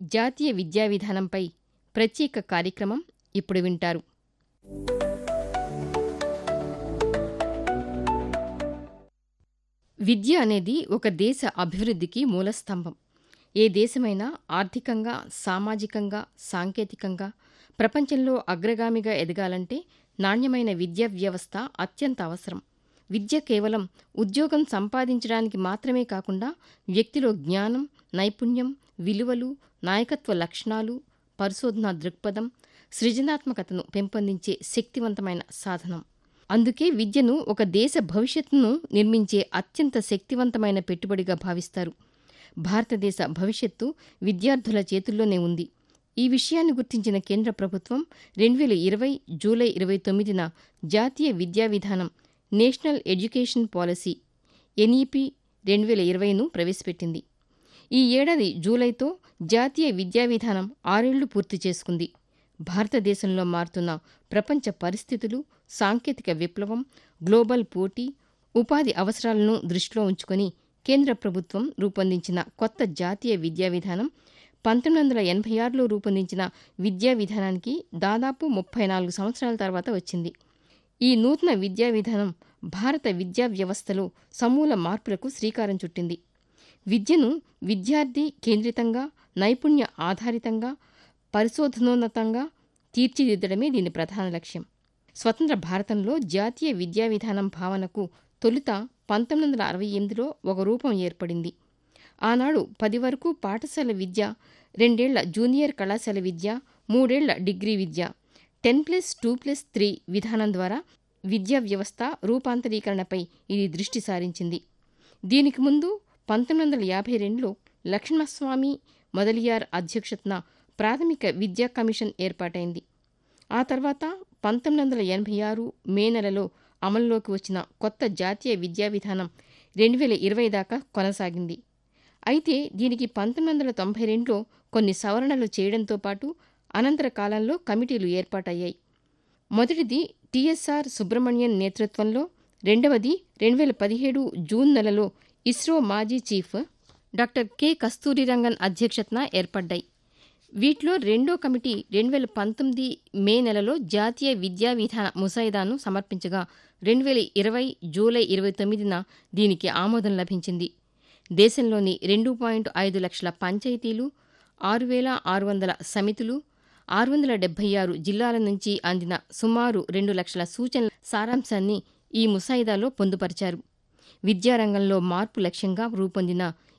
జాతీయ విద్యా విధానంపై ప్రత్యేక కార్యక్రమం ఇప్పుడు వింటారు విద్య అనేది ఒక దేశ అభివృద్ధికి మూలస్తంభం ఏ దేశమైనా ఆర్థికంగా సామాజికంగా సాంకేతికంగా ప్రపంచంలో అగ్రగామిగా ఎదగాలంటే నాణ్యమైన విద్యా వ్యవస్థ అత్యంత అవసరం విద్య కేవలం ఉద్యోగం సంపాదించడానికి మాత్రమే కాకుండా వ్యక్తిలో జ్ఞానం నైపుణ్యం విలువలు నాయకత్వ లక్షణాలు పరిశోధనా దృక్పథం సృజనాత్మకతను పెంపొందించే శక్తివంతమైన సాధనం అందుకే విద్యను ఒక దేశ భవిష్యత్తును నిర్మించే అత్యంత శక్తివంతమైన పెట్టుబడిగా భావిస్తారు భారతదేశ భవిష్యత్తు విద్యార్థుల చేతుల్లోనే ఉంది ఈ విషయాన్ని గుర్తించిన కేంద్ర ప్రభుత్వం రెండు వేల ఇరవై జూలై ఇరవై తొమ్మిదిన జాతీయ విద్యా విధానం నేషనల్ ఎడ్యుకేషన్ పాలసీ ఎన్ఈపి రెండు వేల ఇరవైను ప్రవేశపెట్టింది ఈ ఏడాది జూలైతో జాతీయ విద్యా విధానం ఆరేళ్లు పూర్తి చేసుకుంది భారతదేశంలో మారుతున్న ప్రపంచ పరిస్థితులు సాంకేతిక విప్లవం గ్లోబల్ పోటీ ఉపాధి అవసరాలను దృష్టిలో ఉంచుకొని కేంద్ర ప్రభుత్వం రూపొందించిన కొత్త జాతీయ విద్యా విధానం పంతొమ్మిది వందల ఎనభై ఆరులో రూపొందించిన విద్యా విధానానికి దాదాపు ముప్పై నాలుగు సంవత్సరాల తర్వాత వచ్చింది ఈ నూతన విద్యా విధానం భారత విద్యా వ్యవస్థలో సమూల మార్పులకు శ్రీకారం చుట్టింది విద్యను విద్యార్థి కేంద్రితంగా నైపుణ్య ఆధారితంగా పరిశోధనోన్నతంగా తీర్చిదిద్దడమే దీని ప్రధాన లక్ష్యం స్వతంత్ర భారతంలో జాతీయ విద్యా విధానం భావనకు తొలుత పంతొమ్మిది వందల అరవై ఎనిమిదిలో ఒక రూపం ఏర్పడింది ఆనాడు పది వరకు పాఠశాల విద్య రెండేళ్ల జూనియర్ కళాశాల విద్య మూడేళ్ల డిగ్రీ విద్య ten plus two plus three విధానం ద్వారా విద్యా వ్యవస్థ రూపాంతరీకరణపై ఇది దృష్టి సారించింది దీనికి ముందు పంతొమ్మిది వందల యాభై రెండులో లక్ష్మణస్వామి మొదలియార్ అధ్యక్షతన ప్రాథమిక విద్యా కమిషన్ ఏర్పాటైంది ఆ తర్వాత పంతొమ్మిది వందల ఎనభై ఆరు మే నెలలో అమల్లోకి వచ్చిన కొత్త జాతీయ విద్యా విధానం రెండు వేల ఇరవై దాకా కొనసాగింది అయితే దీనికి పంతొమ్మిది వందల తొంభై రెండులో కొన్ని సవరణలు చేయడంతో పాటు అనంతర కాలంలో కమిటీలు ఏర్పాటయ్యాయి మొదటిది టీఎస్ఆర్ సుబ్రహ్మణ్యన్ నేతృత్వంలో రెండవది రెండు వేల పదిహేడు జూన్ నెలలో ఇస్రో మాజీ చీఫ్ డాక్టర్ కె కస్తూరిరంగన్ అధ్యక్షతన ఏర్పడ్డాయి వీటిలో రెండో కమిటీ రెండు వేల పంతొమ్మిది మే నెలలో జాతీయ విద్యా విధాన ముసాయిదాను సమర్పించగా రెండు వేల ఇరవై జూలై ఇరవై తొమ్మిదిన దీనికి ఆమోదం లభించింది దేశంలోని రెండు పాయింట్ ఐదు లక్షల పంచాయతీలు ఆరు వేల ఆరు వందల సమితులు ఆరు వందల డెబ్బై ఆరు జిల్లాల నుంచి అందిన సుమారు రెండు లక్షల సూచనల సారాంశాన్ని ఈ ముసాయిదాలో పొందుపరిచారు విద్యారంగంలో మార్పు లక్ష్యంగా రూపొందిన